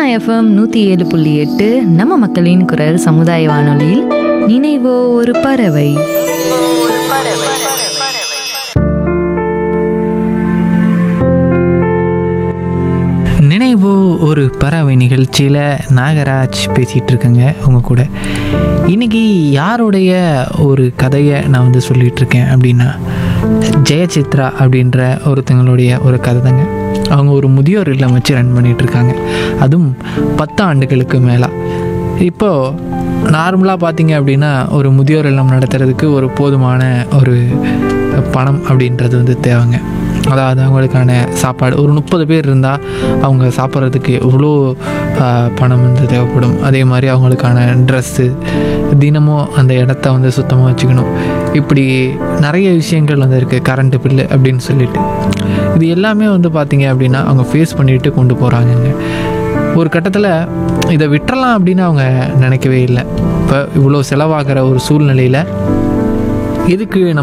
FM நூற்றி ஏழு புள்ளி எட்டு நம்ம மக்களின் குரல் சமுதாய வானொலியில் நினைவோ ஒரு பறவை நினைவோ ஒரு பறவை நிகழ்ச்சியில் நாகராஜ் பேசிகிட்டு இருக்கேங்க உங்கள் கூட இன்னைக்கு யாருடைய ஒரு கதையை நான் வந்து சொல்லிகிட்டு இருக்கேன் அப்படின்னா ஜெயசித்ரா அப்படின்ற ஒருத்தங்களுடைய ஒரு கதை தாங்க அவங்க ஒரு முதியோர் இல்லம் வச்சு ரன் பண்ணிட்டு இருக்காங்க அதுவும் பத்து ஆண்டுகளுக்கு மேலே இப்போது நார்மலாக பார்த்தீங்க அப்படின்னா ஒரு முதியோர் இல்லம் நடத்துறதுக்கு ஒரு போதுமான ஒரு பணம் அப்படின்றது வந்து தேவைங்க அதாவது அவங்களுக்கான சாப்பாடு ஒரு முப்பது பேர் இருந்தால் அவங்க சாப்பிட்றதுக்கு எவ்வளோ ஆஹ், பணம் வந்து தேவைப்படும் அதே மாதிரி அவங்களுக்கான ட்ரெஸ்ஸு தினமும் அந்த இடத்த வந்து சுத்தமாக வச்சுக்கணும் இப்படி நிறைய விஷயங்கள் வந்து இருக்குது கரண்ட்டு பில்லு அப்படின்னு சொல்லிட்டு இது எல்லாமே வந்து பார்த்திங்க அப்படின்னா அவங்க ஃபேஸ் பண்ணிட்டு கொண்டு போகிறாங்கங்க ஒரு கட்டத்தில் இதை விட்டுறலாம் அப்படின்னு அவங்க நினைக்கவே இல்லை இப்போ இவ்வளோ செலவாகிற ஒரு சூழ்நிலையில் எதுக்கு நம்ம